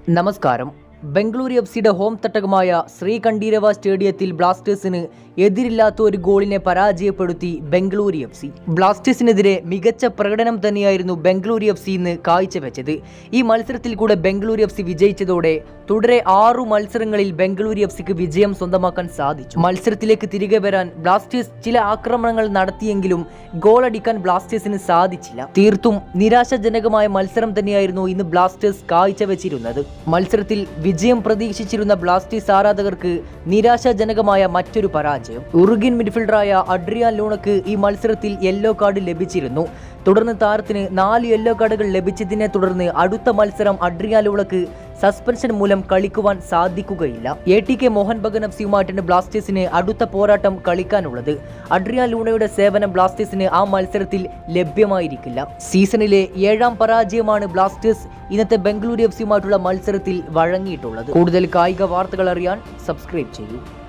നമസ്കാരം ബംഗളൂരു എഫ് സിയുടെ ഹോം തട്ടകമായ ശ്രീകണ്ഠീരവ സ്റ്റേഡിയത്തിൽ ബ്ലാസ്റ്റേഴ്സിന് എതിരില്ലാത്ത ഒരു ഗോളിനെ പരാജയപ്പെടുത്തി ബംഗളൂരു എഫ് സി ബ്ലാസ്റ്റേഴ്സിനെതിരെ മികച്ച പ്രകടനം തന്നെയായിരുന്നു ബംഗളൂരു എഫ് സി ഇന്ന് കാഴ്ചവെച്ചത് ഈ മത്സരത്തിൽ കൂടെ ബംഗളൂരു എഫ് സി വിജയിച്ചതോടെ തുടരെ ആറു മത്സരങ്ങളിൽ ബംഗളൂരു എഫ് സിക്ക് വിജയം സ്വന്തമാക്കാൻ സാധിച്ചു മത്സരത്തിലേക്ക് തിരികെ വരാൻ ബ്ലാസ്റ്റേഴ്സ് ചില ആക്രമണങ്ങൾ നടത്തിയെങ്കിലും ഗോളടിക്കാൻ ബ്ലാസ്റ്റേഴ്സിന് സാധിച്ചില്ല തീർത്തും നിരാശാജനകമായ മത്സരം തന്നെയായിരുന്നു ഇന്ന് ബ്ലാസ്റ്റേഴ്സ് കാഴ്ചവെച്ചിരുന്നത് മത്സരത്തിൽ വിജയം പ്രതീക്ഷിച്ചിരുന്ന ബ്ലാസ്റ്റേഴ്സ് ആരാധകർക്ക് നിരാശാജനകമായ മറ്റൊരു പരാജയം ഉറുഗിൻ മിഡ്ഫീൽഡറായ അഡ്രിയാൻ ലൂണക്ക് ഈ മത്സരത്തിൽ യെല്ലോ കാർഡ് ലഭിച്ചിരുന്നു തുടർന്ന് താരത്തിന് നാല് യെല്ലോ കാർഡുകൾ ലഭിച്ചതിനെ തുടർന്ന് അടുത്ത മത്സരം അഡ്രിയാൻ ലൂണക്ക് സസ്പെൻഷൻ മൂലം കളിക്കുവാൻ സാധിക്കുകയില്ല A T K Mohun Bagan F സിയുമായിട്ടാണ് ബ്ലാസ്റ്റേഴ്സിന് അടുത്ത പോരാട്ടം കളിക്കാനുള്ളത് അഡ്രിയാൻ ലൂണയുടെ സേവനം ബ്ലാസ്റ്റേഴ്സിന് ആ മത്സരത്തിൽ ലഭ്യമായിരിക്കില്ല സീസണിലെ ഏഴാം പരാജയമാണ് ബ്ലാസ്റ്റേഴ്സ് ഇന്നത്തെ ബംഗളൂരു എഫ് സിയുമായിട്ടുള്ള മത്സരത്തിൽ വഴങ്ങിയിട്ടുള്ളത് കൂടുതൽ കായിക വാർത്തകൾ അറിയാൻ സബ്സ്ക്രൈബ് ചെയ്യൂ